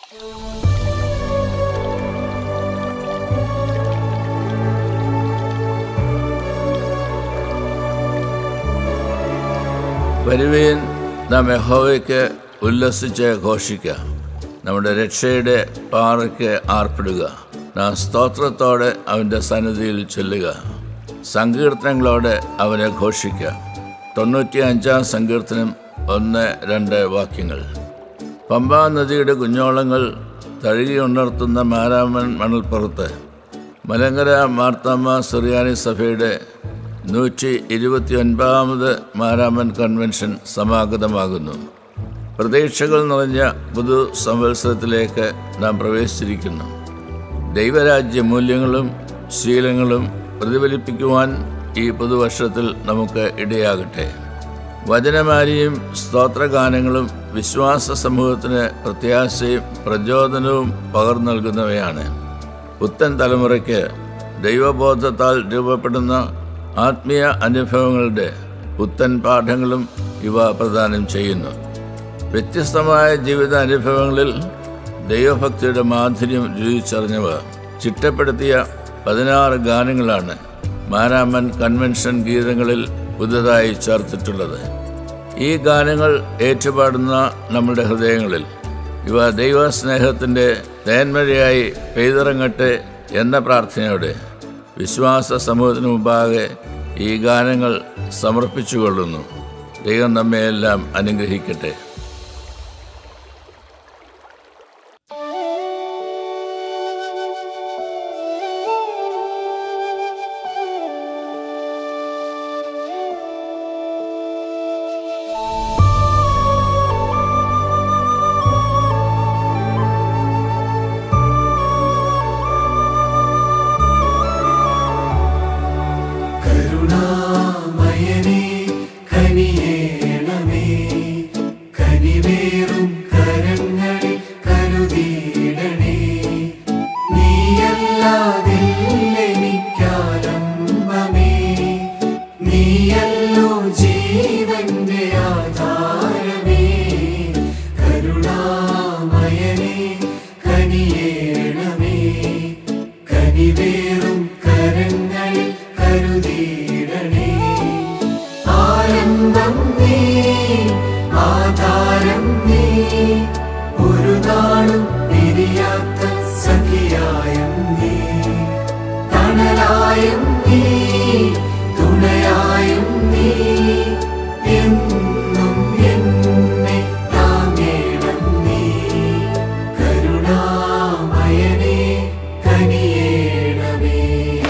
വരുവീൻ നാം യഹോവയ്ക്ക് ഉല്ലസിച്ച് ഘോഷിക്കാം നമ്മുടെ രക്ഷയുടെ പാറയ്ക്ക് ആർപ്പിടുക നാം സ്തോത്രത്തോടെ അവൻ്റെ സന്നിധിയിൽ ചെല്ലുക സങ്കീർത്തനങ്ങളോടെ അവനെ ഘോഷിക്കാം തൊണ്ണൂറ്റി അഞ്ചാം സങ്കീർത്തനം ഒന്ന് രണ്ട് വാക്യങ്ങൾ പമ്പാ നദിയുടെ കുഞ്ഞോളങ്ങൾ തഴുകി ഉണർത്തുന്ന മാരാമൻ മണൽപ്പുറത്ത് മലങ്കര മാർത്താമ്മ സുറിയാനി സഭയുടെ നൂറ്റി ഇരുപത്തി ഒൻപതാമത് മാരാമൻ കൺവെൻഷൻ സമാഗതമാകുന്നു പ്രതീക്ഷകൾ നിറഞ്ഞ പുതു സംവത്സരത്തിലേക്ക് നാം പ്രവേശിച്ചിരിക്കുന്നു ദൈവരാജ്യ മൂല്യങ്ങളും ശീലങ്ങളും പ്രതിഫലിപ്പിക്കുവാൻ ഈ പുതുവർഷത്തിൽ നമുക്ക് ഇടയാകട്ടെ വചനമാരിയും സ്തോത്രഗാനങ്ങളും വിശ്വാസ സമൂഹത്തിന് പ്രത്യാശയും പ്രചോദനവും പകർന്നു നൽകുന്നവയാണ് പുത്തൻ തലമുറയ്ക്ക് ദൈവബോധത്താൽ രൂപപ്പെടുന്ന ആത്മീയ അനുഭവങ്ങളുടെ പുത്തൻ പാഠങ്ങളും ഇവ പ്രദാനം ചെയ്യുന്നു വ്യത്യസ്തമായ ജീവിത അനുഭവങ്ങളിൽ ദൈവഭക്തിയുടെ മാധുര്യം രുചിച്ചറിഞ്ഞവ ചിട്ടപ്പെടുത്തിയ പതിനാറ് ഗാനങ്ങളാണ് മാരാമൻ കൺവെൻഷൻ ഗീതങ്ങളിൽ പുതുതായി ചേർത്തിട്ടുള്ളത് ഈ ഗാനങ്ങൾ ഏറ്റുപാടുന്ന നമ്മുടെ ഹൃദയങ്ങളിൽ ഇവ ദൈവസ്നേഹത്തിൻ്റെ തേന്മഴയായി പെയ്തിറങ്ങട്ടെ എന്ന പ്രാർത്ഥനയോടെ വിശ്വാസ സമൂഹത്തിന് മുമ്പാകെ ഈ ഗാനങ്ങൾ സമർപ്പിച്ചുകൊള്ളുന്നു ദൈവം നമ്മെയെല്ലാം അനുഗ്രഹിക്കട്ടെ കരുണാമയനേ കനിയേണമേ കനിവേറും കരങ്ങളിൽ കരുതിയിടണേ നീയല്ലാതില്ലെനിക്കാലംബമേ നീയല്ലോ ജീവന്റെ ആധാരമേ കരുണാമയനേ കനിയേണമേ കനിവേറും കരങ്ങളിൽ കരുതിയിടണേ ആനന്ദം നീ ആധാരം നീ ഒരു നാളും പിരിയാത്ത സഖിയായും നീ തണലായും നീ തുണയായും നീ എന്നും എന്നെ താങ്ങേണം നീ കരുണാമയനേ കനിയേണമേ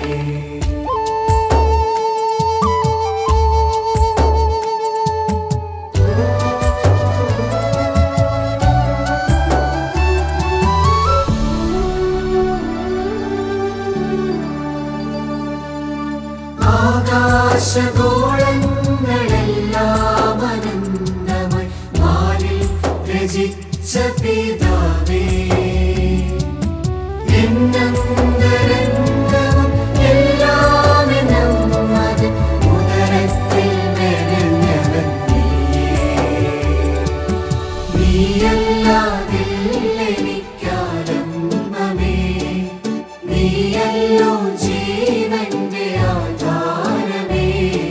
ആകാശഗോളങ്ങളെല്ലാം അനന്തമായി വാനിൽ രചിച്ച പിതാവേ എന്നന്തരംഗവും എല്ലാം എന്നും അത് ഉദരത്തിൽ മെനഞ്ഞവൻ നീയേ നീയല്ലാതില്ലെനിക്കാലംബമേ നീയല്ലോ ജീവന്റെ ആധാരമേ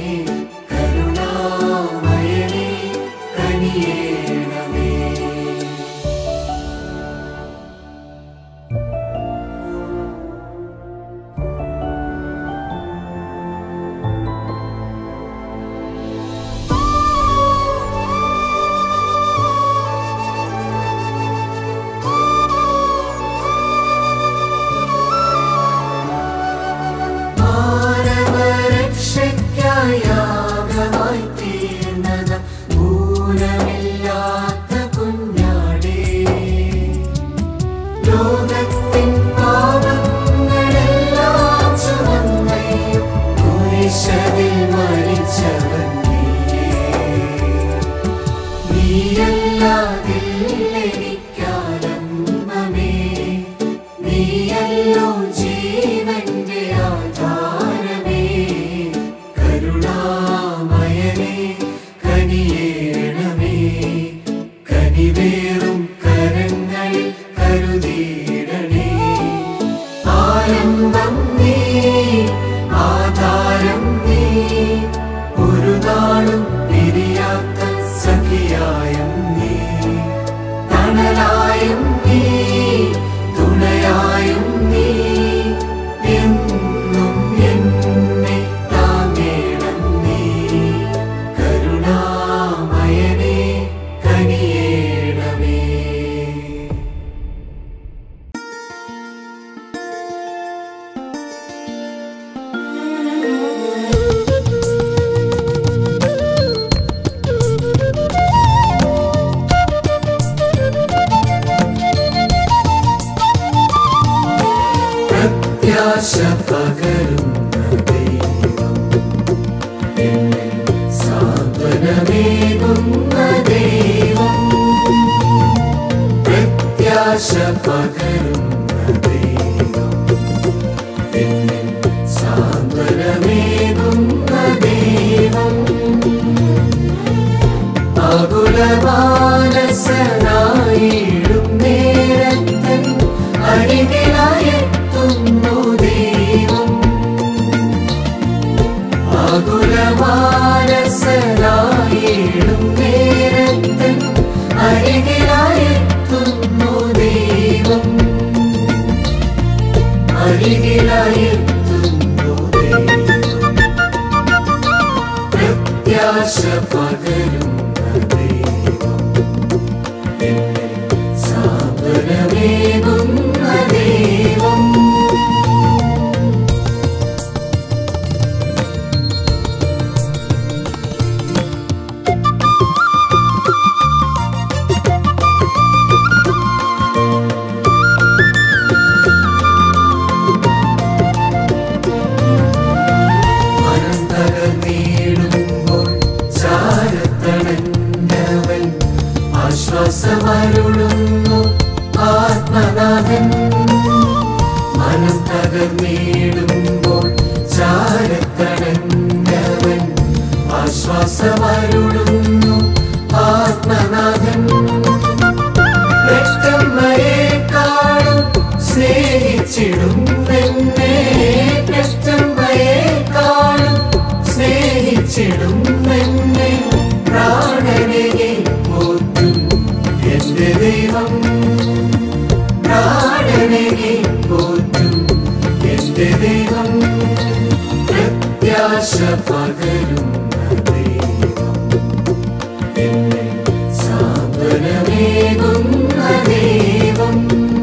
കരുണാമയനേ കനിയേണമേ മാനവരക്ഷയ്ക്കായാഗമായി തീർന്നത് മൂലമില്ലാത്ത കുഞ്ഞാടേ ലോകത്തിൻ പാപങ്ങളെല്ലാം ചുമന്നയും കുരിശതിൽ മരിച്ചവൻ നീയേ നീയല്ലാതില്ലെനിക്കാലംബമേ നീയല്ലോ ജീവന്റെ ആധാരമേ കരുണാമയനേ കനിയേണമേ കനിവേറും കരങ്ങളിൽ കരു പിരിയാത്ത സഖിയായും നീ തണലായും നീ തുണയായും നീ എന്നും എന്നെ താങ്ങേണം നീ കരുണാമയനേ കനിയേണമേ പ്രത്യാശ പകരുന്ന ദൈവം എന്നിൽ സാന്ത്വനമേകുന്ന ദൈവം പ്രത്യാശ പകരുന്ന ദൈവം എന്നിൽ സാന്ത്വനമേകുന്ന ദൈവം ആകുലമാനസനായിടും നേരത്തൻ അരികിലായെത്തുന്നു ദൈവം ആകുലമാനസനായിടും നേരത്തൻ അരികിലായെത്തുന്നു ദൈവം അരികിലായെത്തുന്നു ദൈവം പ്രത്യാശ പകരുന്ന ദൈവം എന്നിൽ സാന്ത്വനമേകുന്ന ദൈവം മനം തകർന്നിടുമ്പോൾ ചാരത്തണഞ്ഞവൻ ആശ്വാസമരുളുന്നു ആത്മനാഥൻ മനം തകർന്നിടുമ്പോൾ ചാരത്തണഞ്ഞവൻ ആശ്വാസമരുളുന്നു ആത്മനാഥൻ പെറ്റമ്മയെക്കാളും സ്നേഹിച്ചിടും എന്നെ പെറ്റമ്മയെക്കാളും സ്നേഹിച്ചിടും എന്നെ പ്രാണനെ പോറ്റും എന്റെ ദൈവം പ്രാണനെ പോറ്റും എന്റെ ദൈവം പ്രത്യാശ പകരുന്ന ദൈവം എന്നിൽ സാന്ത്വനമേകുന്ന ദൈവം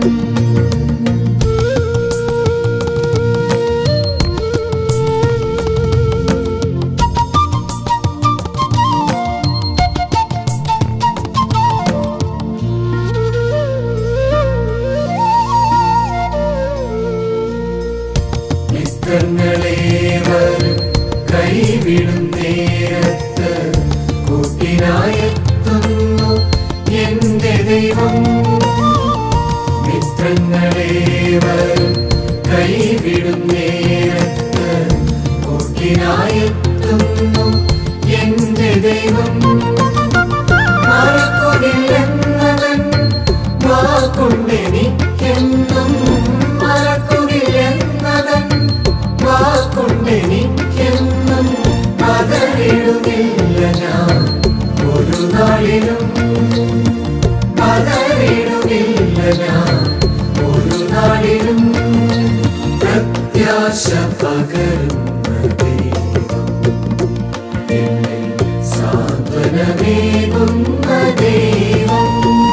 മിത്രങ്ങളേവരും കൈവിടും നേരത്ത് കൂട്ടിനായെത്തുന്നു എന്റെ ദൈവം മിത്രങ്ങളേവരും കൈവിടും നേരത്ത് കൂട്ടിനായെത്തുന്നു എന്റെ ദൈവം മറക്കുകില്ലെന്നവൻ വാക്കുണ്ടെനിക്കെന്നും മറക്കുകില്ലെന്നവൻ വാക്കുണ്ടെനിക്കെന്നും പതറിടുകില്ല ഞാൻ ഒരു നാളിലും പതറിടുകില്ല ഞാൻ ഒരു നാളിലും പ്രത്യാശ പകരുന്ന ദൈവം എന്നിൽ സാന്ത്വനമേകുന്ന ദൈവം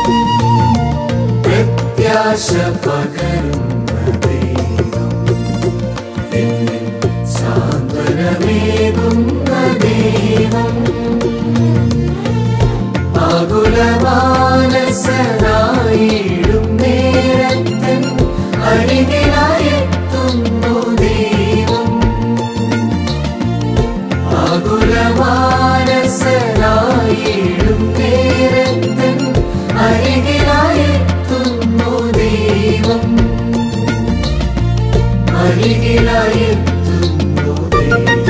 പ്രത്യാശ പകരുന്ന ദൈവം എന്നിൽ സാന്ത്വനമേകുന്ന ദൈവം ആകുലമാനസനായിടും നേരത്തൻ അരികിലായെത്തുന്നു ദൈവം ആകുലമാനസനായിടും നേരത്തൻ അരികിലായെത്തുന്നു ദൈവം അരികിലായെത്തുന്നു ദൈവം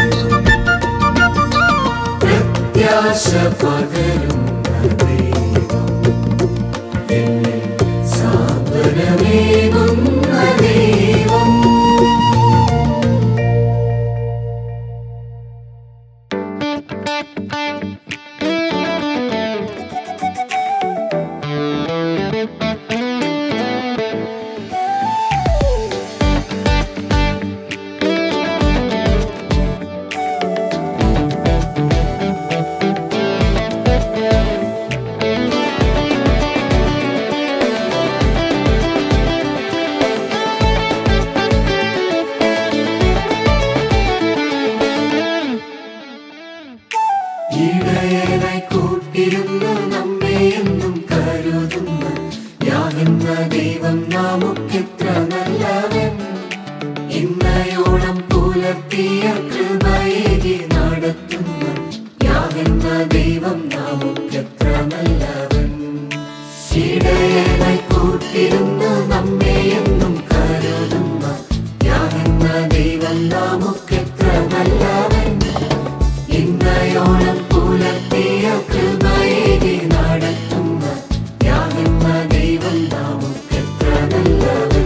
പ്രത്യാശ പകരുന്ന ദൈവം എന്നിൽ സാന്ത്വനമേകുന്ന ദൈവം കൂട്ടിരുന്ന് നമ്മെ എന്നും കരുതുന്ന യാതെന്ന ദൈവം നമുക്കെത്ര നല്ലവൻ ഇന്നയോളം പുലർത്തിയ കൃപയേകി നടത്തുന്ന യാതെന്ന ദൈവം നമുക്കെത്ര നല്ലവൻ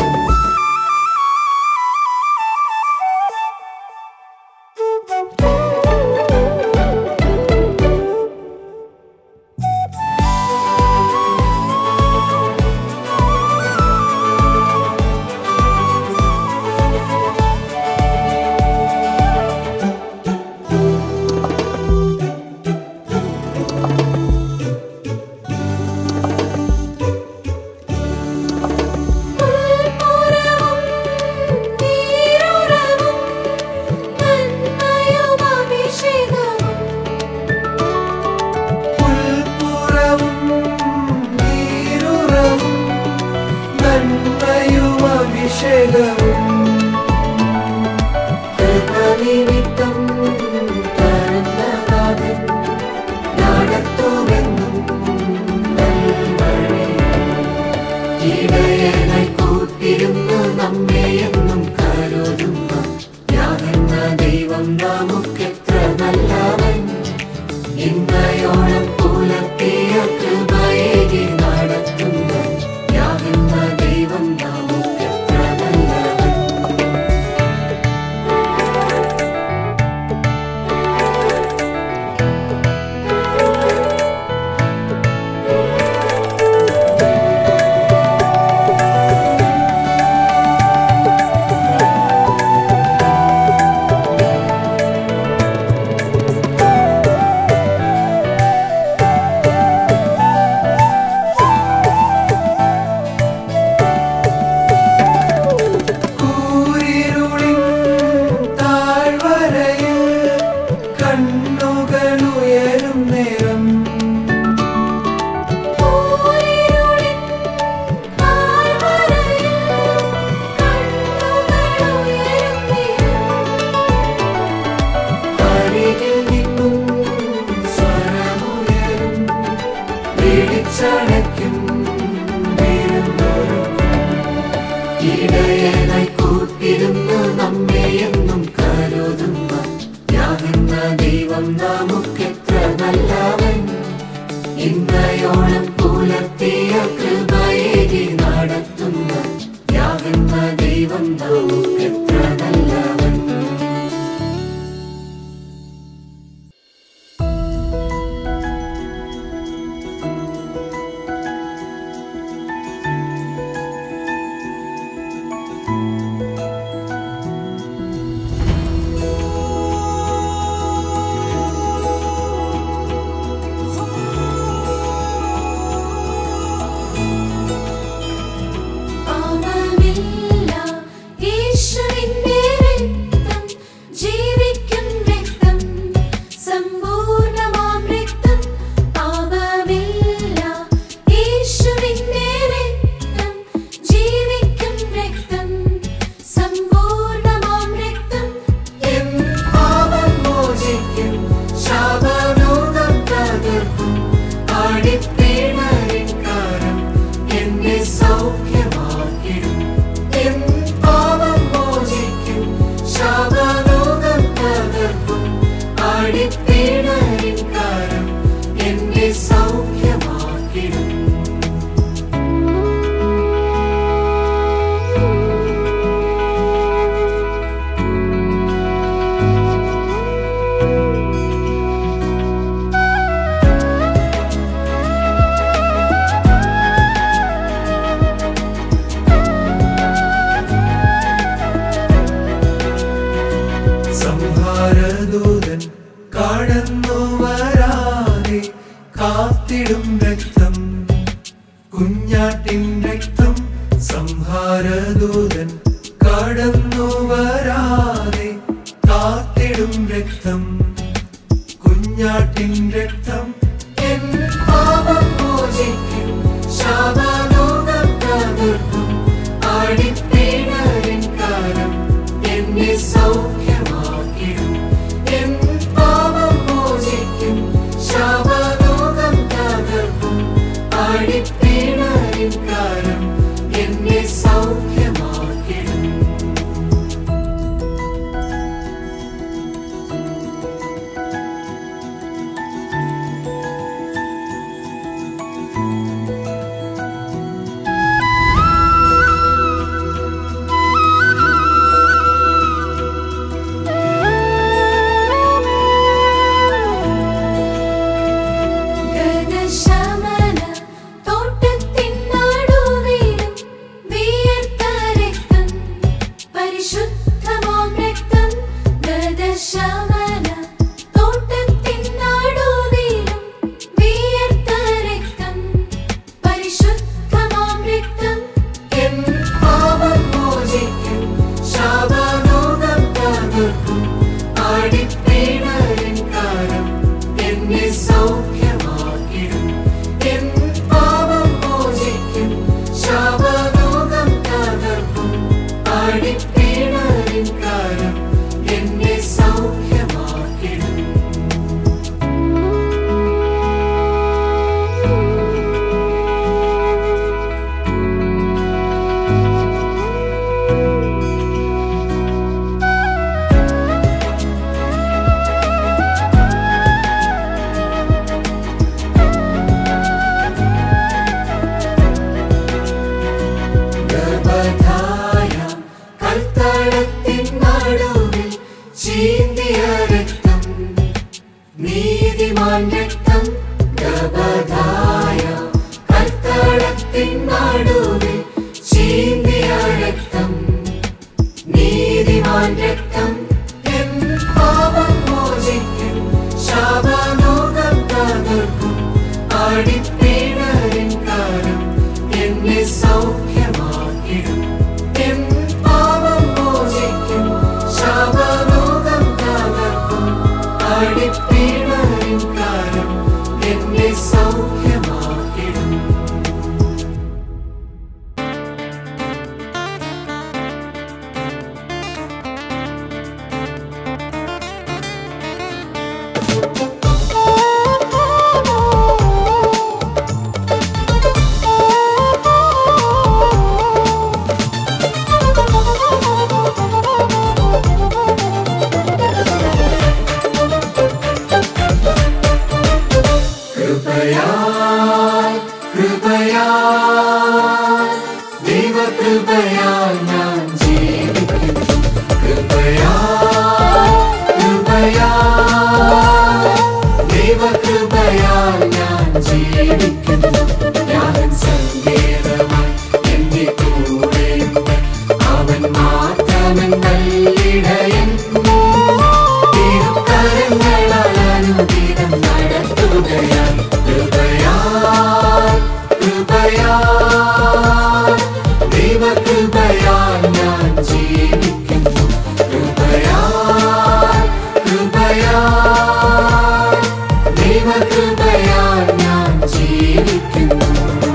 പുൽപ്പുറവും നീരുറവും നന്മയും അഭിഷേകവും കൃപനിമിത്തം പരന്നനാഥൻ നടത്തുമെന്നും നൽവഴി. ഇടയനായി കൂട്ടിരുന്ന് നമ്മെ എന്നും കരുതുന്ന യാതെന്ന ദൈവം നമുക്കെത്ര നല്ലവൻ ഇന്നയോളം പുലർത്തിയ കൃപയേകി നടത്തുന്ന യാതെന്ന ദൈവം നമുക്കെത്ര നല്ലവൻ കൂരിരുളിൻ താഴ്വരയിൽ കണ്ണുകളുയരും നേരം അരികിൽ നിന്നും സ്വരമുയരും വിളിച്ചടയ്ക്കും വിരുന്നൊരുക്കും. ഇടയനായി കൂട്ടിരുന്ന് നമ്മെ എന്നും കരുതുന്ന യാതെന്ന ദൈവം നമുക്കെത്ര നല്ലവൻ ഇന്നയോളം പുലർത്തിയ കൃപയേകി നടത്തുന്ന യാതെന്ന ദൈവം നമുക്കെത്ര നല്ലവൻ പാപമില്ല യേശുവിന്റെ രക്തം ജീവിക്കും രക്തം സമ്പൂർണ്ണമാം രക്തം പാപമില്ല യേശുവിന്റെ രക്തം ജീവിക്കും രക്തം സമ്പൂർണ്ണമാം രക്തം എൻ പാപം മോചിക്കും ശാപരോഗം തകർക്കും ആടിപ്പീണരിൻ കാരം എന്നെ സൗഖ്യമാക്കിടും എൻ പാപം മോചിക്കും ശാപരോഗം തകർക്കും ആടിപ്പീണരിൻ കാരം എന്നെ സൗഖ്യമാക്കിടും സംഹാരദൂതൻ കടന്നു വരാതെ കാത്തിടും രക്തം കുഞ്ഞാട്ടിൻ രക്തം സംഹാരദൂതൻ കടന്നു വരാതെ കാത്തിടും രക്തം കുഞ്ഞാട്ടിൻ രക്തം എൻ പാപം മോചിക്കും ശാപരോഗം തകർക്കും ആടിപ്പീണരിൻ കാലം എന്നെ സൗഖ്യമാക്കിടും എൻ പാപം മോചിക്കും ശാപരോഗം തകർക്കും ആടിപ്പീണരിൻ കാലം ആടിപ്പീണരിൻ കാലം എന്നെ സൗഖ്യമാക്കിടും എൻ പാപം മോചിക്കും ശാപരോഗം തകർക്കും ആടിപ്പീണരിൻ കാലം എന്നെ സൗഖ്യമാക്കിടും കൃപയാൽ കൃപയാൽ ദൈവകൃപയാൽ ഞാൻ ജീവിക്കുന്നു കൃപയാൽ കൃപയാൽ ദൈവകൃപയാൽ ഞാൻ ജീവിക്കുന്നു ഞാൻ സങ്കേതമായി എന്റെ കൂടെയുണ്ട് അവൻ മാത്രമൻ നല്ലിടയൻ തിരുക്കരങ്ങളാൽ അനുദിനം നടത്തുകയാൽ കൃപയാൽ കൃപയാൽ ദൈവകൃപയാൽ ഞാൻ ജീവിക്കുന്നു കൃപയാൽ കൃപയാൽ ദൈവകൃപയാൽ ഞാൻ ജീവിക്കുന്നു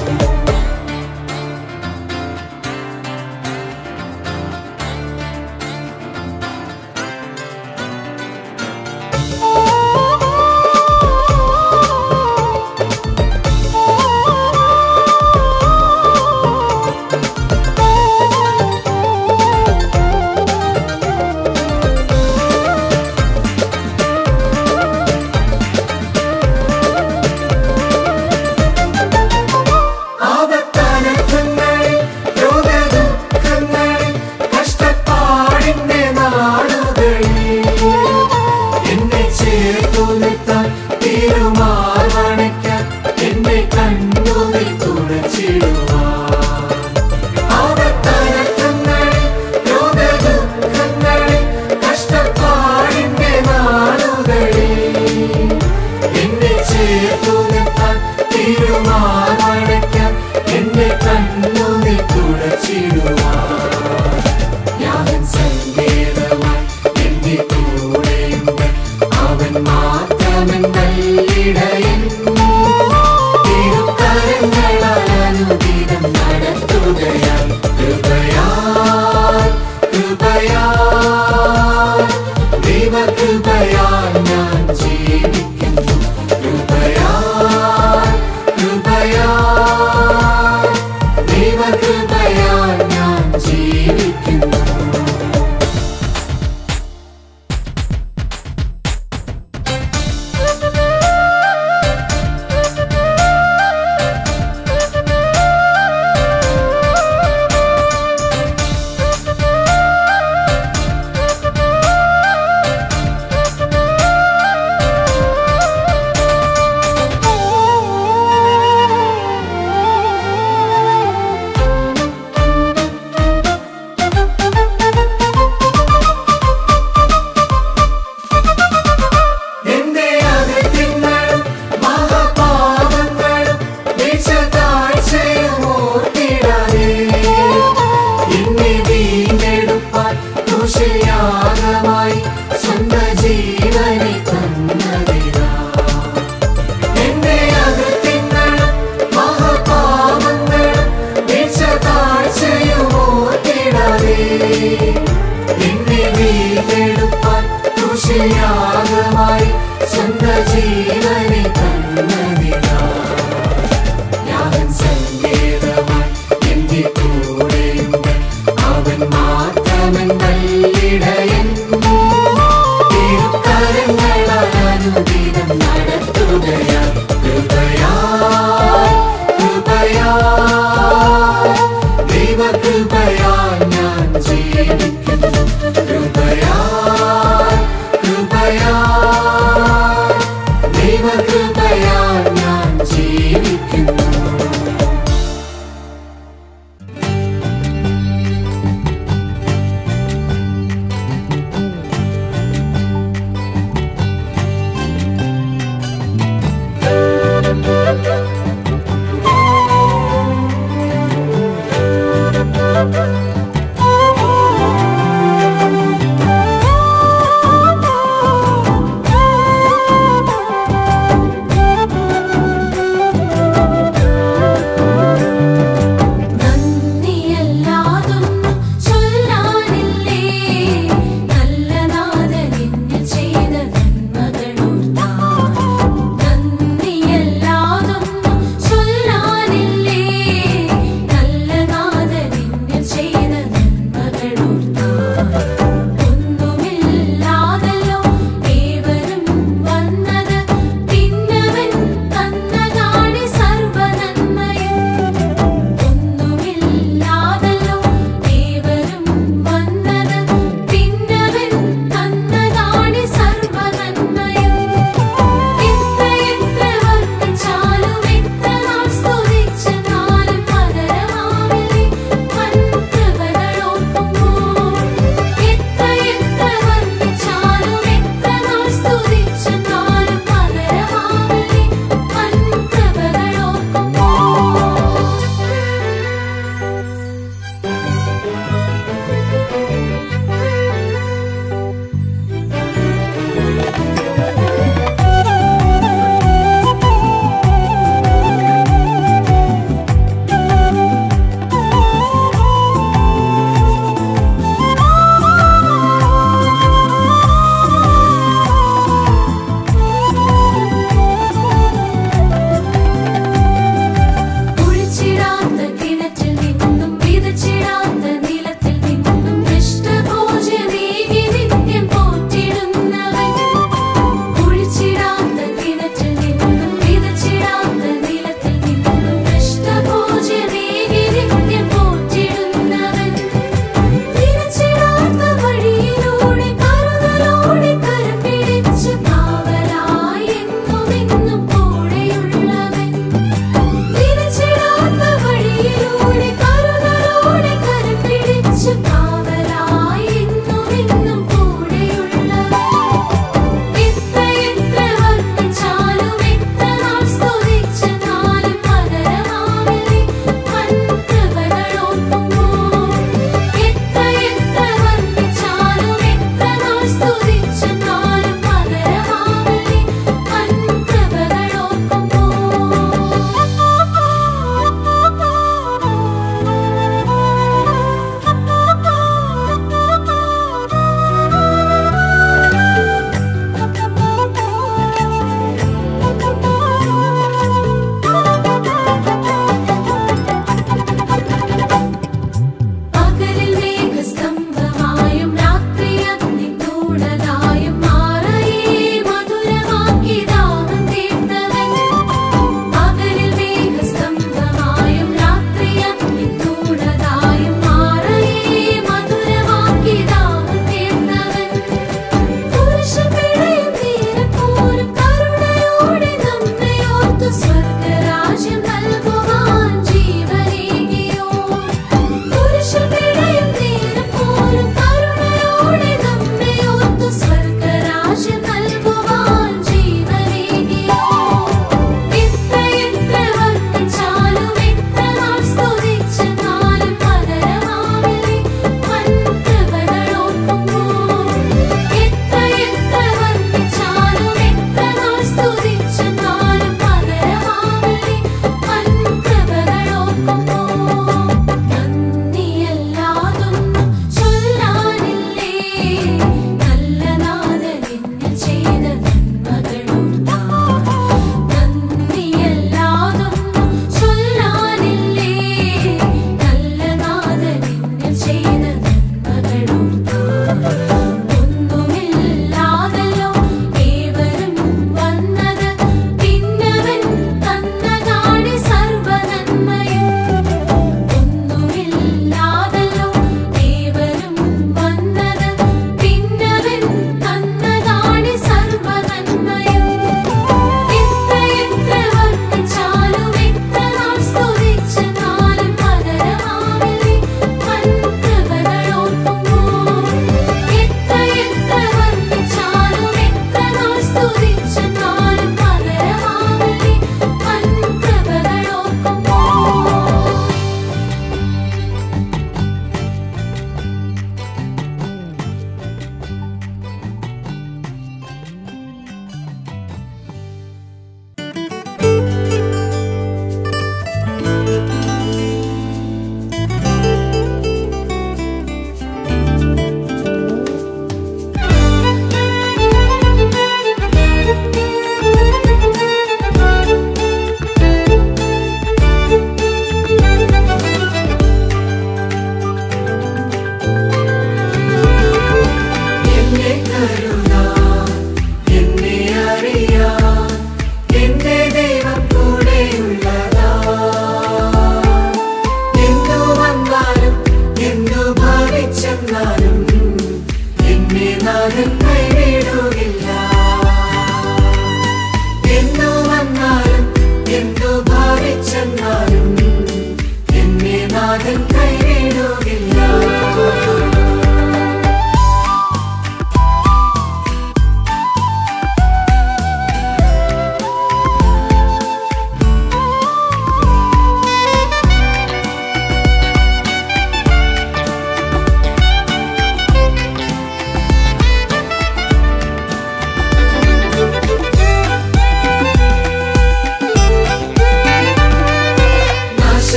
ആപത്താനത്തങ്ങളിൽ രോഗദുഃഖങ്ങളിൽ കഷ്ടപ്പാടിന്റെ നാടുകളിൽ എന്നെ ചേർത്തു നിർത്താൻ തീരുമാനമണയ്ക്കാൻ എന്നെ കണ്ണുനീർ തുടച്ചിടുവാൻ ആപത്താനത്തങ്ങളിൽ രോഗദുഃഖങ്ങളിൽ കഷ്ടപ്പാടിന്റെ നാടുകളിൽ എന്നെ ചേർത്തു നിർത്താൻ തീരുമാനമടയ്ക്കാൻ എന്നെ കണ്ണുനീർ തുടച്ചിടുവാൻ ഞാൻ സങ്കേതമായി എന്റെ കൂടെയുണ്ട് അവൻ മാത്രമൻ നല്ലിടയൻ തിരുക്കരങ്ങളാൽ അനുദിനം നടത്തുകയാൽ കൃപയാൽ കൃപയാൽ ദൈവകൃപയാൽ ഞാൻ ജീവിക്കുന്നു കൃപയാൽ കൃപയാൽ ദൈവകൃപയാൽ ഞാൻ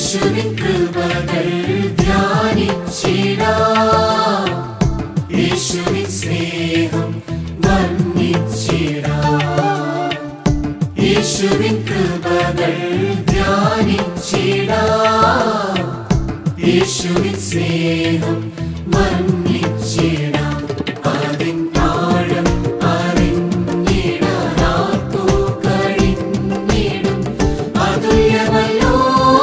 യേശുവിൻ കൃപകൾ ധ്യാനിച്ചിടാം യേശുവിൻ സ്നേഹം വർണ്ണിച്ചിടാം യേശുവിൻ കൃപകൾ ധ്യാനിച്ചിടാം യേശുവിൻ സ്നേഹം വർണ്ണിച്ചിടാം അതിൻ ആഴം അറിഞ്ഞിടാനാർക്കു കഴിഞ്ഞിടും അതുല്യമല്ലോ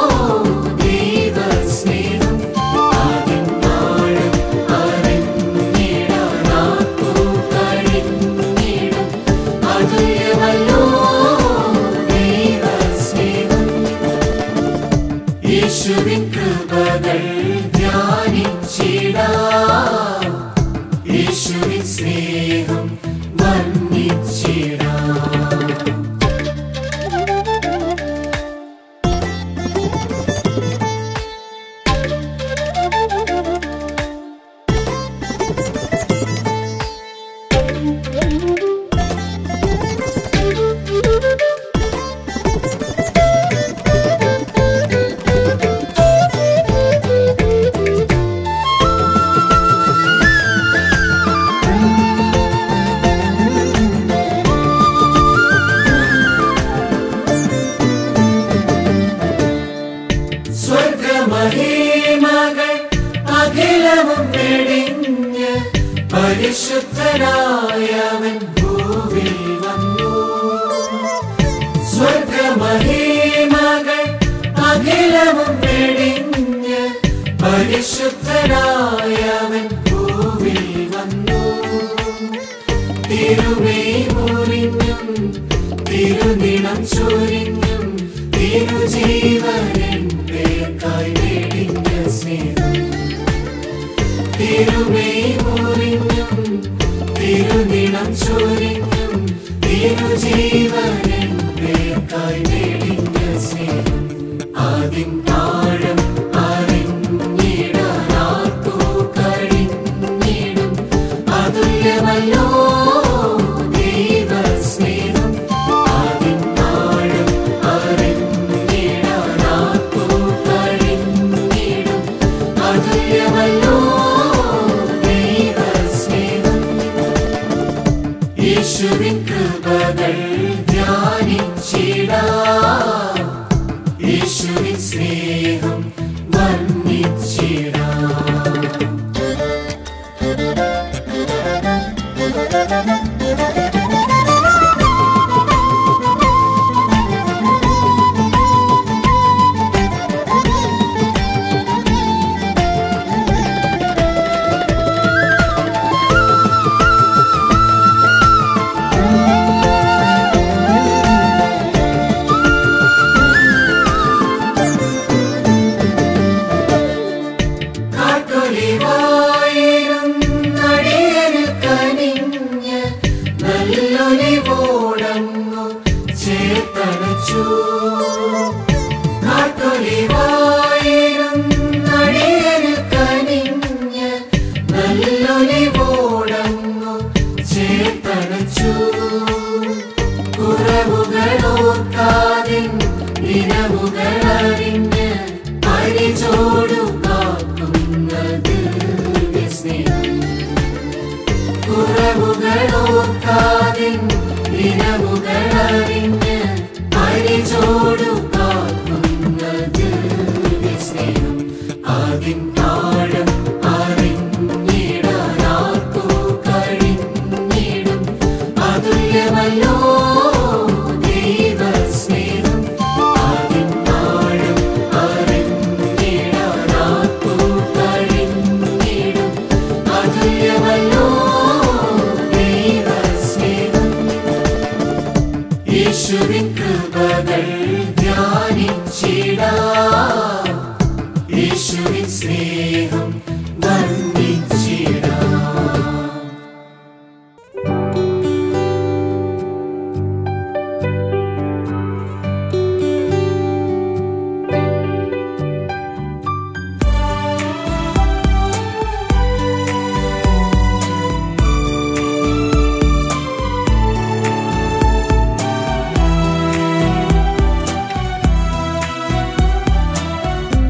ദൈവസ്നേഹം അതിൻ ആഴം അറിഞ്ഞിടാനാർക്കു കഴിഞ്ഞിടും അതുല്യമല്ലോ ദൈവസ്നേഹം യേശുവിൻ കൃപകൾ ധ്യാനിച്ചിടാം യേശുവിൻ സ്നേഹം വർണ്ണിച്ചിടാം സ്വർഗമഹിമകൾ അഖിലവും വെടിഞ്ഞ് പരിശുദ്ധനായവൻ ഭൂവിൽ വന്നു സ്വർഗമഹിമകൾ അഖിലവും വെടിഞ്ഞ് പരിശുദ്ധനായവൻ ഭൂവിൽ വന്നു തിരുമേ മുറിഞ്ഞും തിരുനിണം ചൊരിഞ്ഞും തിരുജീവനൻ പേർക്കായി വെടിഞ്ഞ സ്നേഹം തിരുമേ മുറിഞ്ഞും തിരുനിണം ചൊരിഞ്ഞും തിരുജീവനൻ പേർക്കായി വെടിഞ്ഞ സ്നേഹം അതിൻ ആഴം അറിഞ്ഞിടാനാർക്കു കഴിഞ്ഞിടും അതുല്യമല്ലോ ദൈവസ്നേഹം അതിൻ ആഴം അറിഞ്ഞിടാനാർക്കു കഴിഞ്ഞിടും അതുല്യമല്ലോ ദൈവസ്നേഹം യേശുവിൻ കൃപകൾ ധ്യാനിച്ചിടാം യേശുവിൻ സ്നേഹം വർണ്ണിച്ചിടാം കാട്ടൊലിവായിരും നടിയനിൽ കനിഞ്ഞ് നല്ലൊലിവോടങ്ങു ചേർത്തണച്ചു കാട്ടൊലിവായിരും നടിയനിൽ കനിഞ്ഞ് നല്ലൊലിവോടങ്ങു ചേർത്തണച്ചു കുറവുകളോർക്കാതെ ദിനവുകളറിഞ്ഞ് പരിചോടു കാക്കുന്നത് സ്നേഹം കുറവുകളോർക്കാതെ ദിനവുകളറിഞ്ഞ് പരിചോടു കാക്കുന്നത് സ്നേഹം അതിൻ ആഴം അറിഞ്ഞിടാനാർക്കു കഴിഞ്ഞിടും അതുല്യമല്ലോ ദൈവസ്നേഹം അതിൻ ആഴം അറിഞ്ഞിടാനാർക്കു കഴിഞ്ഞിടും അതുല്യമല്ലോ ദൈവസ്നേഹം യേശുവിൻ കൃപകൾ ധ്യാനിച്ചിടാം യേശുവിൻ സ്നേഹം വർണ്ണിച്ചിടാം യേശുവിൻ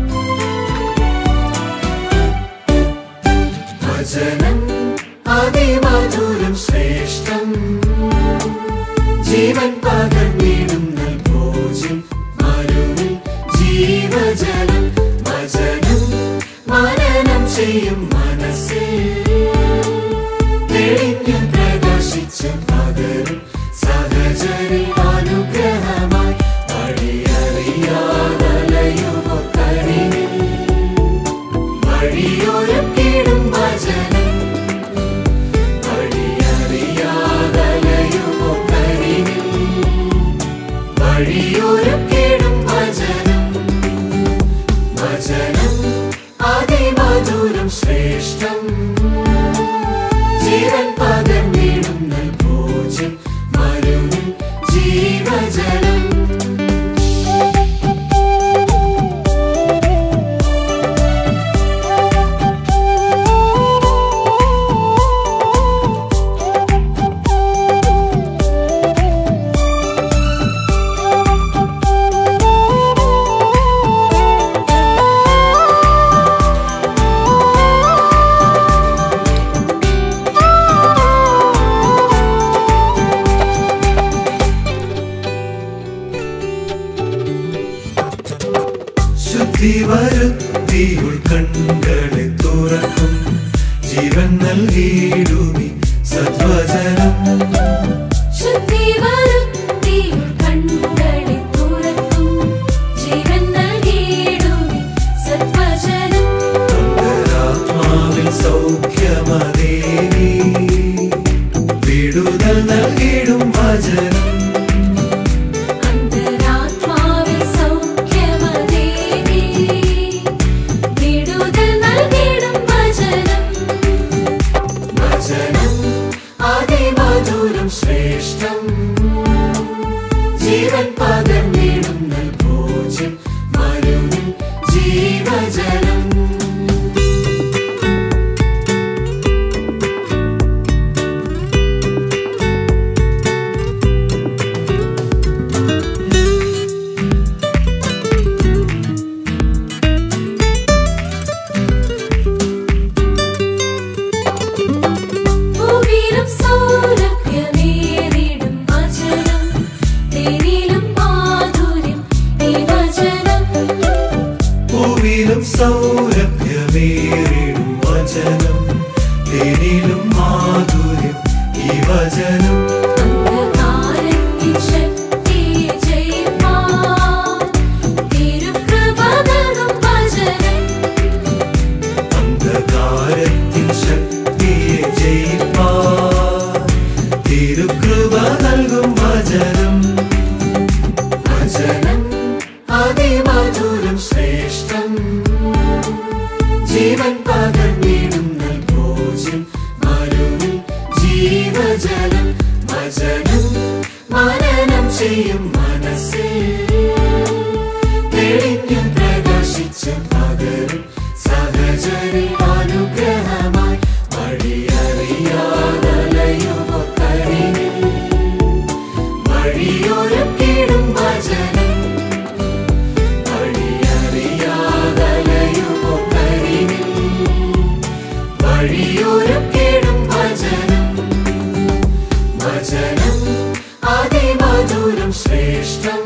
ചെയ്യും മനസ്സിൽ തെളിഞ്ഞു പ്രകാശിച്ച പകരും സഹചരി അനുഗ്രഹമായി വഴിയറിയാതലയുമോ കരിനിൽ വഴിയൊരുക്കിടും വചനം വഴിയറിയാതലയുമോ കരിനിൽ വഴിയൊരുക്കിടും വചനം വചനം അതിമധുരം ശ്രേഷ്ഠം ജീവൻ പകർന്നിടുന്ന പൂജ്യം മരുവിൽ ജീവജലം ശുദ്ധി വരുത്തി ഉൾക്കണ്ണുകളെ തുറക്കും ജീവൻ നൽകിയിടുമി സദ്വചനം ശുദ്ധി വരുത്തി കണ്ണുകളെ തുറക്കും ജീവൻ നൽകിയിടുമി സത്വചനം അന്തരാത്മാവിൽ സൗഖ്യമതേവി വിടുതൽ നൽകിയിടും വചനം അന്തരാത്മാവിൽ സൗഖ്യമതേവി വിടുതൽ നൽകിയിടും വചനം വചനം അതിമധുരം ശ്രേഷ്ഠം ജീവൻ പകർന്നിടുന്ന പൂജ്യം മരുവിൽ ജീവജലം ഭൂവിലും സൗരഭ്യമേറിടും വചനം തേനിലും മാധുര്യം ഈ വചനം പൂവിലും സൗരഭ്യമേറിടും വചനം തേനിലും മാധുര്യം ഈ വചനം അന്ധകാരത്തിൻ ശക്തിയെ ജയിപ്പാൻ തിരുകൃപ നൽകും വചനം അന്ധകാരത്തിൻ ശക്തിയെ ജയിപ്പാൻ തിരുകൃപ നൽകും വചനം വചനം അതിമധുരം ശ്രേഷ്ഠം ജീവൻ പകർന്നിടുന്ന പൂജ്യം മരുവിൽ ജീവജലം വചനം മനനം ചെയ്യും മനസ്സിൽ തെളിഞ്ഞു പ്രകാശിച്ച പകരും സഹചരി അനുഗ്രഹമായി വഴിയറിയാതലയുമോ കരിനിൽ വഴിയൊരുക്കിടും വചനം വഴിയറിയാതലയുമോ കരിനിൽ വഴിയൊരുക്കിടും വചനം വചനം അതിമധുരം ശ്രേഷ്ഠം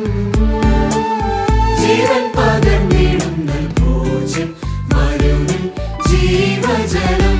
ജീവൻ പകർന്നിടുന്ന പൂജ്യം മരുവിൽ ജീവജലം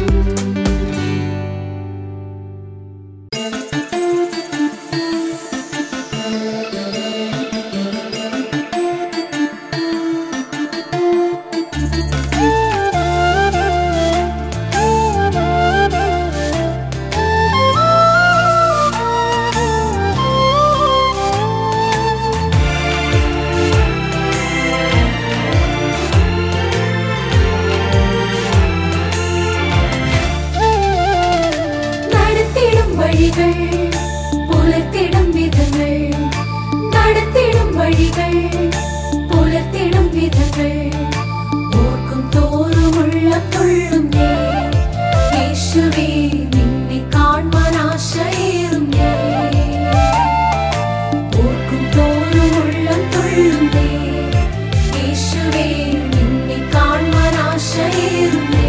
നടത്തിടും വഴികൾ പുലർത്തിടും വിധങ്ങൾ നടത്തിടും വഴികൾ പുലർത്തിടും വിധങ്ങൾ ഓർക്കും തോറുമുള്ള തുള്ളും ഞാൻ. യേശുവേ നിന്നെ കാണുവാൻ ആശയേറും ഞാൻ. ഓർക്കും തോറുമുള്ള തുള്ളും ഞാൻ. യേശുവേ നിന്നെ കാണുവാൻ ആശയേറും ഞാൻ.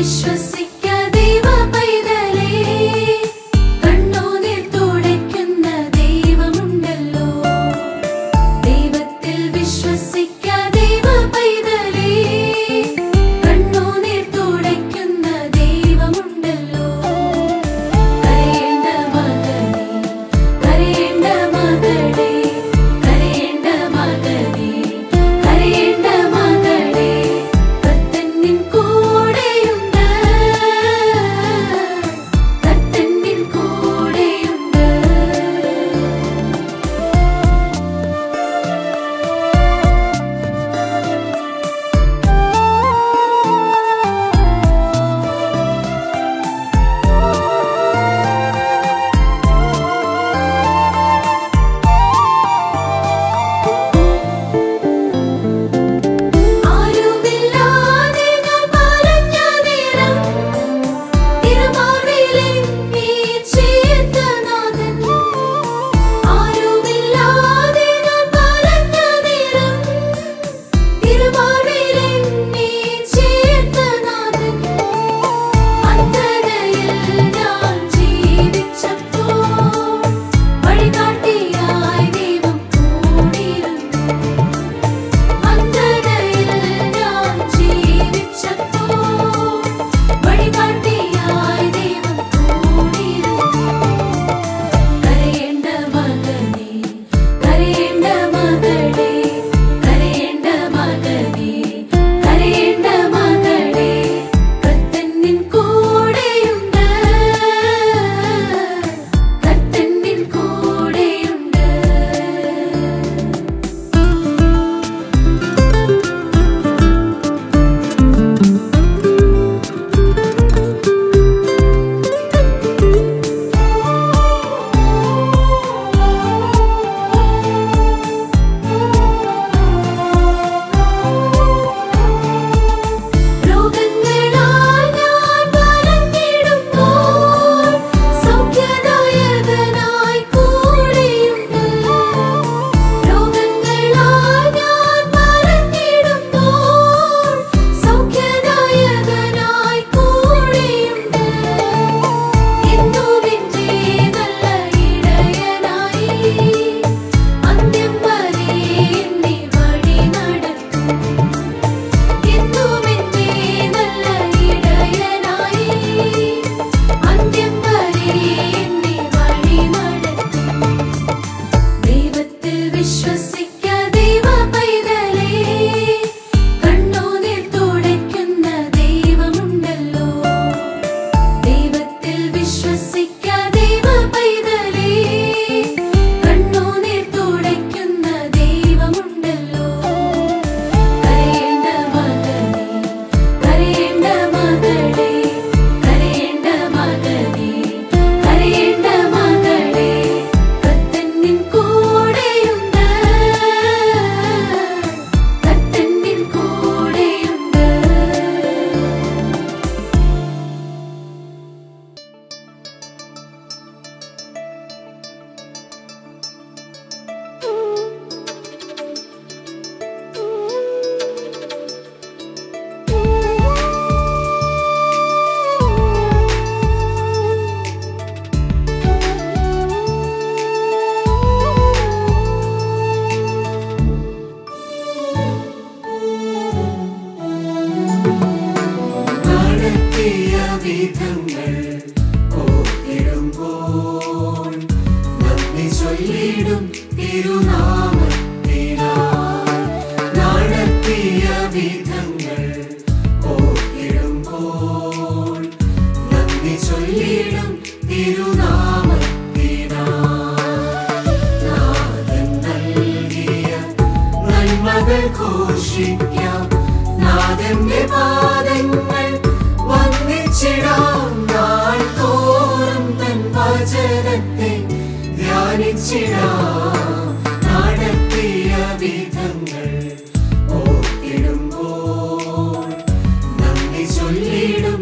വിശ്വസിക്ക ദൈവ പൈതലേ കണ്ണുനീർ തുടയ്ക്കുന്ന ദൈവമുണ്ടല്ലോ ദൈവത്തിൽ വിശ്വസിക്ക ദൈവ പൈതലേ കണ്ണുനീർ തുടയ്ക്കുന്ന ദൈവമുണ്ടല്ലോ കരയേണ്ട മകനേ കരയേണ്ട മകളേ കരയേണ്ട മകനേ കരയേണ്ട മകളേ കർത്തൻ നിൻ കൂടെയുണ്ട് കർത്തൻ നിൻ കൂടെയുണ്ട് ആരുമില്ലാതെ ഞാൻ പറഞ്ഞ നേരം തിരുമാർവിലെ നീ ചേർത്ത നാഥൻ ആരുമില്ലാതെ ഞാൻ പറഞ്ഞ നേരം തിരുമാർവിലെ നീ ചേർത്ത നാഥൻ അന്ധതയിൽ ഞാൻ ജീവിച്ചപ്പോൾ വഴികാട്ടിയായി ദൈവം കൂടിയിരുന്നു അന്ധതയിൽ ഞാൻ ജീവിച്ചപ്പോൾ വഴികാട്ടിയായി ദൈവം കൂടിയിരുന്നു കരയേണ്ട മകനേ കരയേണ്ട മകളേ കരയേണ്ട മകനേ കരയേണ്ട മകളേ കർത്തൻ നിൻ കൂടെയുണ്ട് കർത്തൻ നിൻ കൂടെയുണ്ട് രോഗങ്ങളാൽ ഞാൻ വലഞ്ഞിടുമ്പോൾ സൗഖ്യദായകനായി കൂടെയുണ്ട് രോഗങ്ങളാൽ ഞാൻ വലഞ്ഞിടുമ്പോൾ സൗഖ്യദായകനായി കൂടെയുണ്ട് എന്നുമെന്റെ നല്ല ഇടയനായി അന്ത്യം വരെ എന്നെ വഴി നടത്തും എന്നുമെന്നെ നല്ല ഇടയനായി അന്ത്യം വരെ എന്നെ വഴി നടത്തും ദൈവത്തിൽ വിശ്വസിക്ക ദൈവ പൈതലേ കണ്ണുനീർ തുടയ്ക്കുന്ന ദൈവമുണ്ടല്ലോ ദൈവത്തിൽ വിശ്വസിക്ക ദൈവ പൈതലേ കണ്ണുനീർ തുടയ്ക്കുന്ന ദൈവമുണ്ടല്ലോ കരയേണ്ട മകനേ കരയേണ്ട മകളേ കരയേണ്ട മകനേ കരയേണ്ട മകളേ കർത്തൻ നിൻ കൂടെയുണ്ട് കർത്തൻ നിൻ കൂടെയുണ്ട് നടത്തിയ വിധങ്ങൾ ഓർത്തിടുമ്പോൾ നന്ദി ചൊല്ലിടും തിരുനാമത്തിനായി നടത്തിയ വിധങ്ങൾ ഓർത്തിടുമ്പോൾ നന്ദി ചൊല്ലിടും തിരുനാമത്തിനായി നാഥൻ നൽകിയ നന്മകൾ ഘോഷിക്കാം നാഥന്റെ പാദങ്ങൾ വന്ദിച്ചിടാം നാൾ തോറും തൻ വചനത്തെ ധ്യാനിച്ചിടാം നടത്തിയ വിധങ്ങൾ ഓർത്തിടുമ്പോൾ നന്ദി ചൊല്ലിടും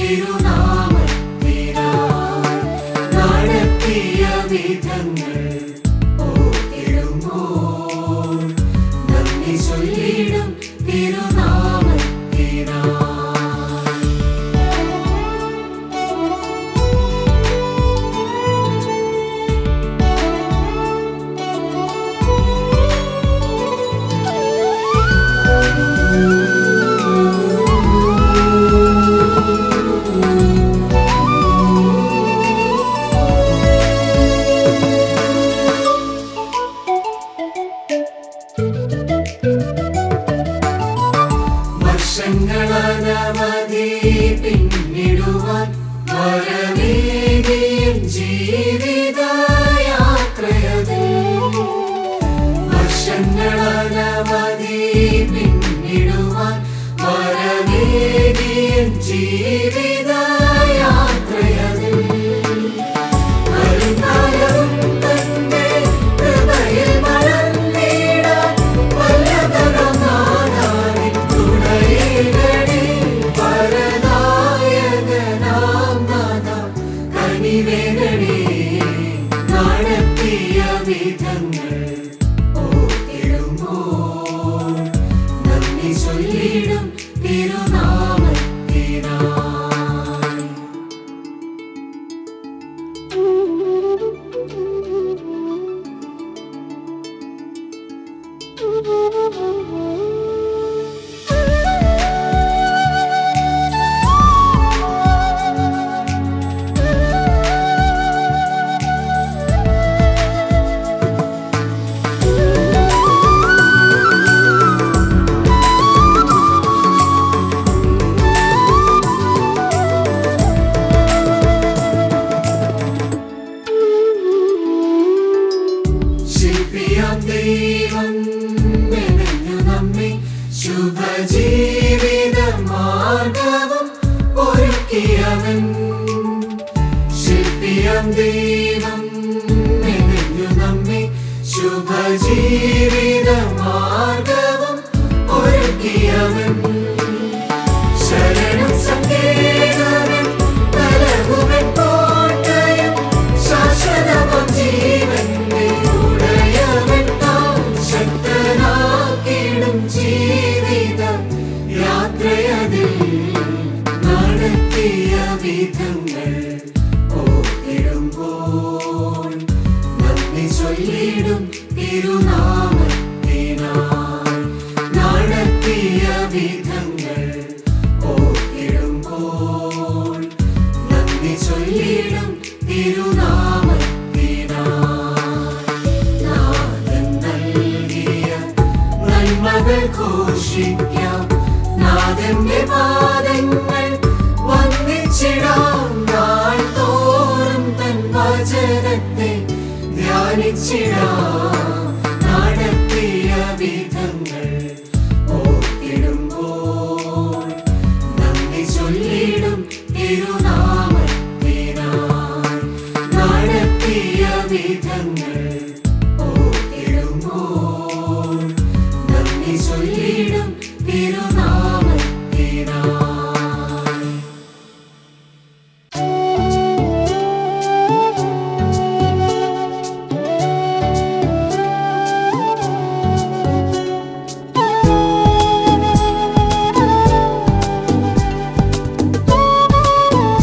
തിരുനാമത്തിനായി നടത്തിയ വിധങ്ങൾ ഓർത്തിടുമ്പോൾ നന്ദി ചൊല്ലിടും തിരുനാമത്തിനായി ജീവിത യാത്രയതിൽ വർഷങ്ങളനവധി പിന്നിടുവാൻ വരവേദിയൻ ജീവിത യാത്രയതിൽ വരുംകാലവും തന്റെ കൃപയിൽ വളർന്നിടാൻ വല്ലഭനാം നാഥാവിൻ തുണയേകണേ. വരദായകനാം നാഥാ, കനിവേകണേ. നടത്തിയ വിധങ്ങൾ ഓർത്തിടുമ്പോൾ നന്ദി ചൊല്ലിടും തിരുനാമത്തിനായി ശില്പിയാം ദൈവം മെനഞ്ഞു നമ്മെ ശുഭജീവിത മാർഗവും ഒരുക്കിയവൻ ശില്പിയാം ദൈവം മെനഞ്ഞു നമ്മെ ശുഭജീവിത മാർഗവും ഒരുക്കിയവൻ ശരണം സങ്കേതവും ബലവുമെൻ കോട്ടയും ശാശ്വതമാം ജീവന്റെ ഉടയവൻ താൻ ശക്തനാക്കിടും ജീവിത യാത്രയതിൽ നടത്തിയ വിധങ്ങൾ ഓർത്തിടുമ്പോൾ നന്ദി ചൊല്ലിടും തിരുനാമത്തിനായി നടത്തിയ വിധങ്ങൾ ഓർത്തിടുമ്പോൾ നന്ദി ചൊല്ലിടും തിരുനാമത്തിനായി നാഥൻ നൽകിയ നന്മകൾ ഘോഷിക്കാം നാഥന്റെ പാദങ്ങൾ വന്ദിച്ചിടാം നാൾ തോറും തൻ വചനത്തെ ധ്യാനിച്ചിടാം നടത്തിയ വിധങ്ങൾ ഓർത്തിടുമ്പോൾ നന്ദി ചൊല്ലിടും തിരുനാമത്തിനായി നടത്തിയ വിധങ്ങൾ ഓർത്തിടുമ്പോൾ നന്ദി ചൊല്ലിടും തിരുനാമത്തിനായി ും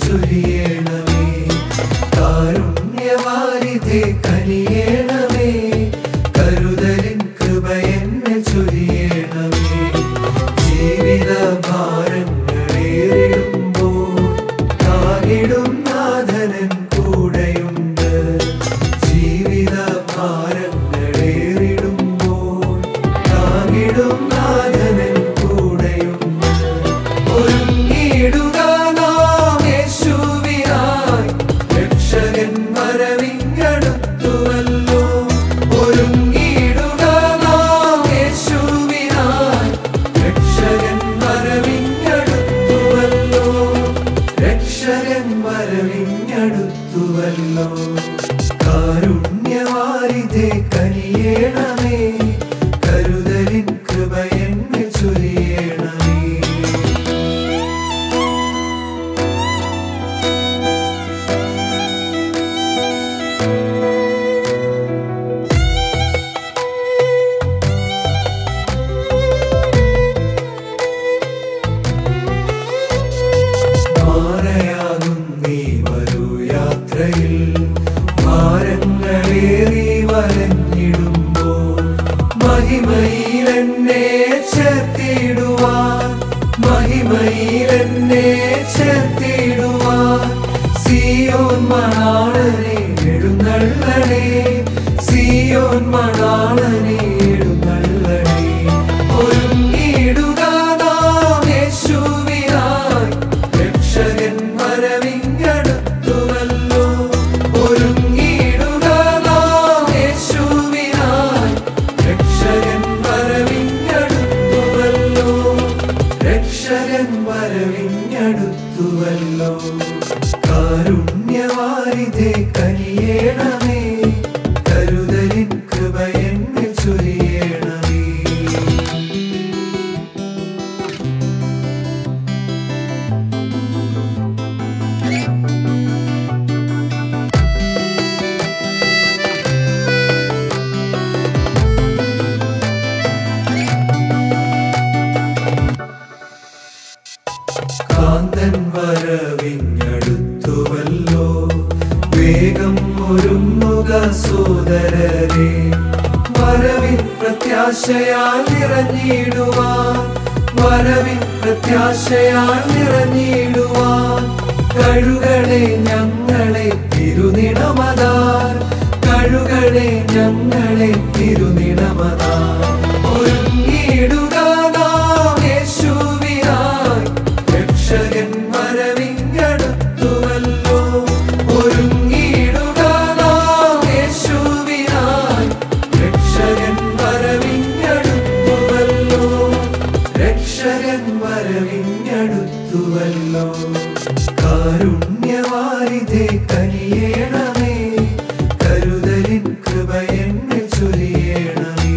ചൊരിയണമേ കാരുണ്യവാരിധേ കനിയേണമേ കരുതലിൻ കൃപ എന്നെ ചൊരിയണമേ ജീവിത ഭാരങ്ങളേറിടുമ്പോൾ താങ്ങിടും നാഥനൻ കൂടെയുണ്ട് ജീവിത ഭാരങ്ങളേറിടുമ്പോൾ താങ്ങിടും നാഥനൻ കൂടെയുണ്ട് ഒരുങ്ങിയിടുക നാം യേശുവിനായി രക്ഷകൻ വരവിങ്ങടുത്തുവല്ലോ ഒരുങ്ങിയിടുക നാം യേശുവിനായി രക്ഷകൻ വരവിങ്ങടുത്തുവല്ലോ രക്ഷകൻ വരവിങ്ങടുത്തുവല്ലോ കാരുണ്യവാരിധേ കനിയേണമേ കരുതലിൻ കൃപ എന്നെ ചൊരിയണമേ മാറയാകും നീ വരൂ യാത്രയിൽ ഭാരങ്ങളേറി വലഞ്ഞിടുമ്പോൾ മഹിമയിലെന്നെ ചേർത്തിടുവാൻ മഹിമയിലെന്നെ ചേർത്തിടുവാൻ സിയോൻ മണാളനെ എഴുന്നള്ളണേ സിയോൻ മണാളനെ എഴുന്നള്ളണേ ഒരുങ്ങിയിടുക നാം യേശുവിനായി രക്ഷകൻ വരവിങ്ങടുത്തുവല്ലോ ഒരുങ്ങിയിടുക നാം യേശുവിനായി രക്ഷകൻ വരവിങ്ങടുത്തുവല്ലോ രക്ഷകൻ വരവിങ്ങടുത്തുവല്ലോ കാരുണ്യവാരിധേ കനിയേണമേ കരുതലിൻ കൃപ എന്നെ ചൊരിയണമേ കാന്തൻ വരവിങ്ങടുത്തുവല്ലോ വേഗം ഒരുങ്ങുക സോദരരെ വരവിൻ പ്രത്യാശയാൽ നിറഞ്ഞിടുവാൻ വരവിൻ പ്രത്യാശയാൽ നിറഞ്ഞിടുവാൻ കഴുകണേ ഞങ്ങളെ തിരുനിണമതാൽ കഴുകണേ ഞങ്ങളെ തിരുനിണമതാൽ ഒരുങ്ങിയിടുക നാം യേശുവിനായി രക്ഷകൻ വരവിങ്ങടുത്തുവല്ലോ ഒരുങ്ങിയിടുക നാം യേശുവിനായി രക്ഷകൻ വരവിങ്ങടുത്തുവല്ലോ രക്ഷകൻ വരവിങ്ങടുത്തുവല്ലോ കാരുണ്യവാരിധേ കനിയേണമേ കരുതലിൻ കൃപ എന്നെ ചൊരിയണമേ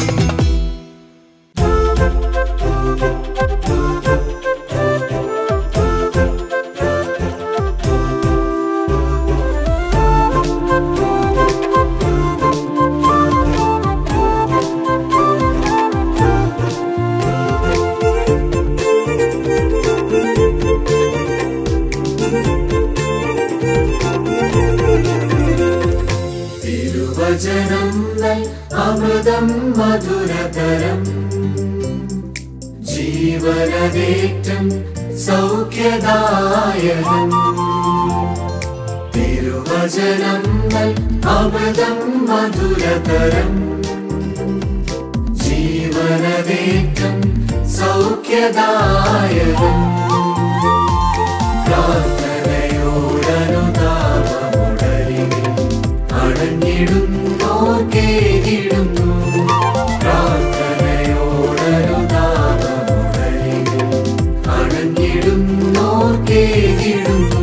തിരുവചനം നൽ അമൃതം മധുരതരം ജീവനദേറ്റം സൗഖ്യദായകം തിരുവചനം നൽ അമൃതം മധുരതരം ജീവനദേറ്റം സൗഖ്യദായകം പ്രാർത്ഥനയോടനുതാപമുടലിൽ അടഞ്ഞിടുന്നോർക്കേകിടുന്നു പ്രാർത്ഥനയോടനുതാപമുടലിൽ അടഞ്ഞിടുന്നോർക്കേകിടുന്നു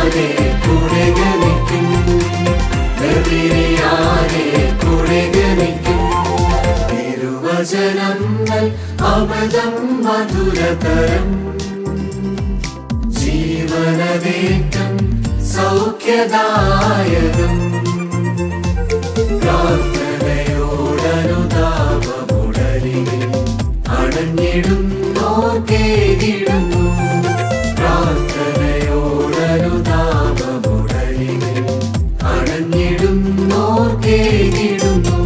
നിർവിരിയാതെ കൂടെ ഗമിക്കും നിർവിരിയാതെ കൂടെ ഗമിക്കും തിരുവചനങ്ങൾ അമൃതം മധുരതരം ജീവനവേറ്റം സൗഖ്യദായകം പ്രാർത്ഥനയോടനുതാപമുടലിൽ അടഞ്ഞിടുന്നോർക്കേകിടുന്നു പ്രാർത്ഥനയോടനുതാപമുടലിൽ അടഞ്ഞിടുന്നോർക്കേകിടുന്നു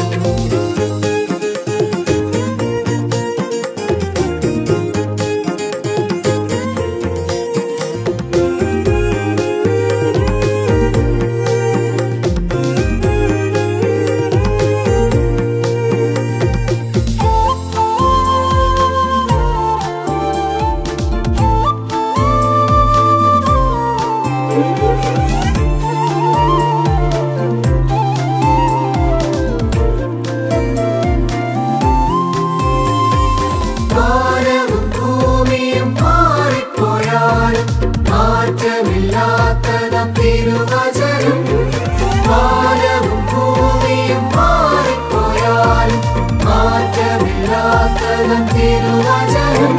വാനവും ഭൂമിയും മാറിപ്പോയാലും മാറ്റമില്ലാത്തതാം തിരുവചനം വാനവും ഭൂമിയും മാറിപ്പോയാലും മാറ്റമില്ലാത്തതാം തിരുവചനം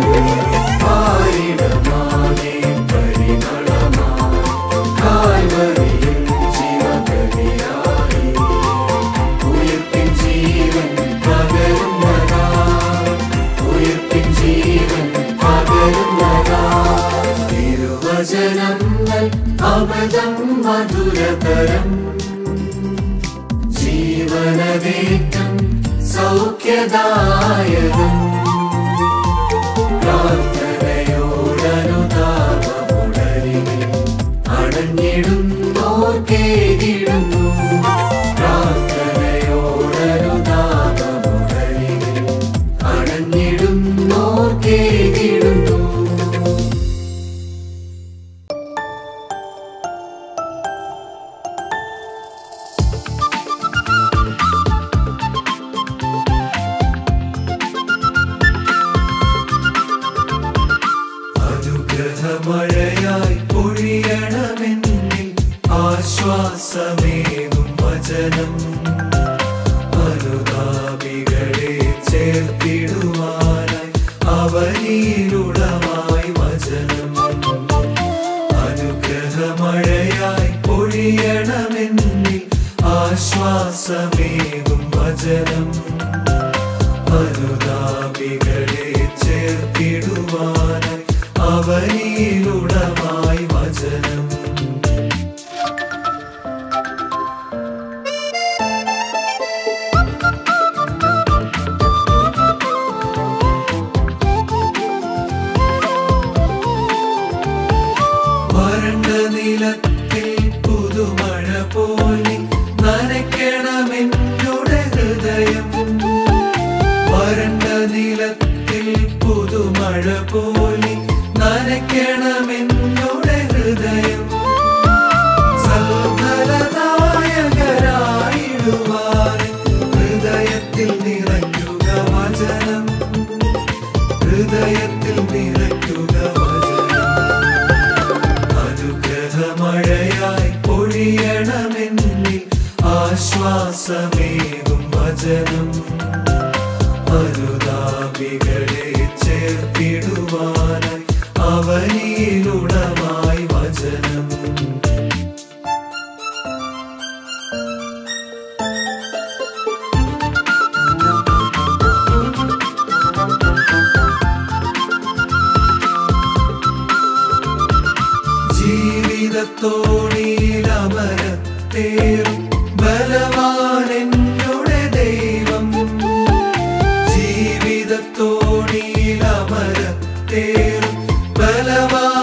പാരിടമാകെ പരിമളമായി കാൽവരിയിൽ ജീവബലിയായി ഉയർപ്പിൻ ജീവൻ പകരുന്നതാ ഉയർപ്പിൻ ജീവൻ പകരുന്നതാ തിരുവചനങ്ങൾ അമൃതം മധുരതരം ജീവനവേറ്റം സൗഖ്യദായകം പ്രാർത്ഥനയോടനുതാപമുടലിൽ അടഞ്ഞിടുന്നോർക്കേകിടുന്നു പ്രാർത്ഥനയോടനുതാപമുടലിൽ അടഞ്ഞിടുന്നോർക്കേകിടുന്നു അനുഗ്രഹമഴയായി പൊഴിയണമെന്നിൽ ആശ്വാസമേകും വചനം അനുതാപികളെ ചേർത്തിടുവാനായി അവനിലുടമായി വചനം അനുഗ്രഹമഴയായി പൊഴിയണമെന്നിൽ ആശ്വാസമേകും വചനം അനുതാപികളെ ചേർത്തിടുവാനായി അവനിലുടമായി വചനം വരണ്ട നിലത്തിൽ പുതുമഴ പോലെ നനയ്ക്കണമെന്നുടെ ഹൃദയം വരണ്ട നിലത്തിൽ പുതുമഴ പോലെ നനയ്ക്കണമെന്നുടെ ഹൃദയം സൽഫലദായകരായിടുവാൻ ഹൃദയത്തിൽ നിറയ്ക്കുക വചനം ഹൃദയത്തിൽ നിറയ്ക്കുക വചനം അനുഗ്രഹമഴയായി പൊഴിയണമെന്നിൽ ആശ്വാസമേകും വചനം അനുതാപികളെ ചേർത്തിടുവാനായി അവനിലുടമായി വചനം ജീവിതത്തോണിലമരത്തേറും ബലവാനെന്നുടെ ദൈവം ജീവിതത്തോണിലമരത്തേറും ബലവാൻ